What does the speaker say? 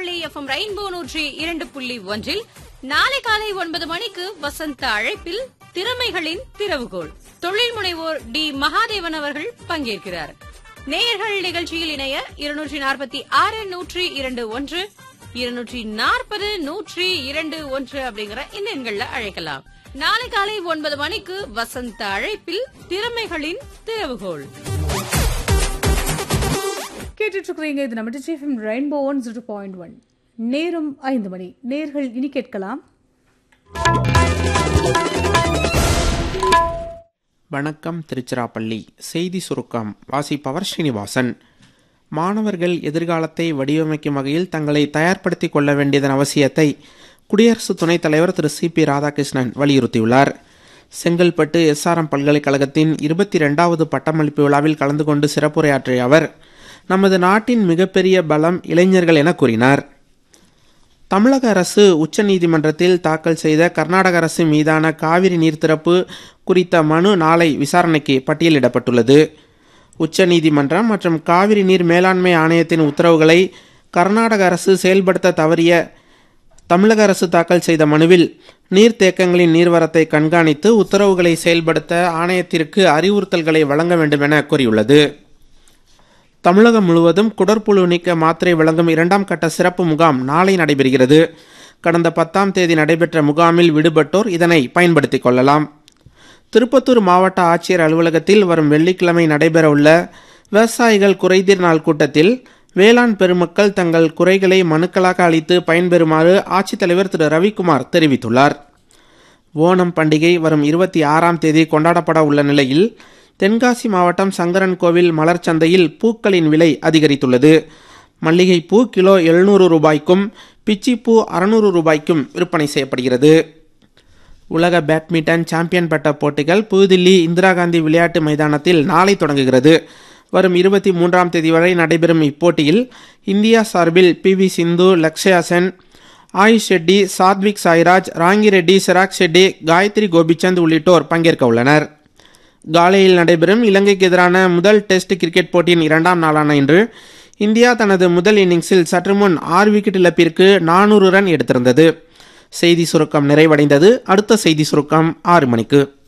Tiruchirappalli FM rainbow நூற்றி இரண்டு புள்ளி ஒன்றில் நாளை காலை ஒன்பது மணிக்கு வசந்த அழைப்பில் திறமைகளின் திறவுகோல் தொழில் முனைவோர் டி மகாதேவன் அவர்கள் பங்கேற்கிறார் நேயர்கள் நிகழ்ச்சியில் இணைய இருநூற்றி நாற்பத்தி ஆறு நூற்றி இரண்டு ஒன்று இருநூற்றி நாற்பது நூற்றி இரண்டு ஒன்று அப்படிங்கிற இந்த எண்கள்ல அழைக்கலாம் நாளை காலை ஒன்பது மணிக்கு வசந்த அழைப்பில் திறமைகளின் திறவுகோல் கேட்டுட்டு இருக்கிறீங்க இது நம்ம டிச்சிஎஃப்எம் rainbow one zero point one நேரம் ஐந்து மணி நேர்கள் இனி கேட்கலாம் வணக்கம் திருச்சிராப்பள்ளி செய்தி சுருக்கம் வாசிப்பவர் ஸ்ரீனிவாசன் மாணவர்கள் எதிர்காலத்தை வடிவமைக்கும் வகையில் தங்களை தயார்படுத்திக் கொள்ள வேண்டியதன் அவசியத்தை குடியரசு துணைத் தலைவர் திரு சி பி ராதாகிருஷ்ணன் வலியுறுத்தியுள்ளார் செங்கல்பட்டு எஸ்ஆர்எம் பல்கலைக்கழகத்தின் இருபத்தி ரெண்டாவது பட்டமளிப்பு விழாவில் கலந்து கொண்டு சிறப்புரையாற்றிய அவர் நமது நாட்டின் மிகப்பெரிய பலம் இளைஞர்கள் என கூறினார் தமிழக அரசு உச்சநீதிமன்றத்தில் தாக்கல் செய்த கர்நாடக அரசு மீதான காவிரி நீர் திறப்பு குறித்த மனு நாளை விசாரணைக்கு பட்டியலிடப்பட்டுள்ளது உச்சநீதிமன்றம் மற்றும் காவிரி நீர் மேலாண்மை ஆணையத்தின் உத்தரவுகளை கர்நாடக அரசு செயல்படுத்த தவறிய தமிழக அரசு தாக்கல் செய்த மனுவில் நீர்த்தேக்கங்களின் நீர்வரத்தை கண்காணித்து உத்தரவுகளை செயல்படுத்த ஆணையத்திற்கு அறிவுறுத்தல்களை வழங்க வேண்டும் என கூறியுள்ளது தமிழகம் முழுவதும் குடற்புழு நீக்க மாத்திரை வழங்கும் இரண்டாம் கட்ட சிறப்பு முகாம் நாளை நடைபெறுகிறது கடந்த பத்தாம் தேதி நடைபெற்ற முகாமில் விடுபட்டோர் இதனை பயன்படுத்திக் கொள்ளலாம் திருப்பத்தூர் மாவட்ட ஆட்சியர் அலுவலகத்தில் வரும் வெள்ளிக்கிழமை நடைபெறவுள்ள விவசாயிகள் குறைதீர் நாள் கூட்டத்தில் வேளாண் பெருமக்கள் தங்கள் குறைகளை மனுக்களாக அளித்து பயன்பெறுமாறு ஆட்சித்தலைவர் திரு ரவிக்குமார் தெரிவித்துள்ளார் ஓணம் பண்டிகை வரும் இருபத்தி ஆறாம் தேதி கொண்டாடப்பட உள்ள நிலையில் தென்காசி மாவட்டம் சங்கரன் கோவில் மலர் சந்தையில் பூக்களின் விலை அதிகரித்துள்ளது மல்லிகைப்பூ கிலோ எழுநூறு ரூபாய்க்கும் பிச்சிப்பூ அறுநூறு ரூபாய்க்கும் விற்பனை செய்யப்படுகிறது உலக பேட்மிண்டன் சாம்பியன் பட்ட போட்டிகள் புதுதில்லி இந்திரா காந்தி விளையாட்டு மைதானத்தில் நாளை தொடங்குகிறது வரும் இருபத்தி மூன்றாம் தேதி வரை நடைபெறும் இப்போட்டியில் இந்தியா சார்பில் P V Sindhu Lakshya Sen Ayush Shetty Satwik Sairaj Rankireddy Chirag Shetty Gayatri Gopichand உள்ளிட்டோர் பங்கேற்க உள்ளனர் காலையில் நடைபெறும் இலங்கைக்கு எதிரான முதல் டெஸ்ட் கிரிக்கெட் போட்டியின் இரண்டாம் நாளான இன்று இந்தியா தனது முதல் இன்னிங்ஸில் சற்று முன் ஆறு விக்கெட் இழப்பிற்கு நானூறு ரன் எடுத்திருந்தது செய்தி சுருக்கம் நிறைவடைந்தது அடுத்த செய்தி சுருக்கம் ஆறு மணிக்கு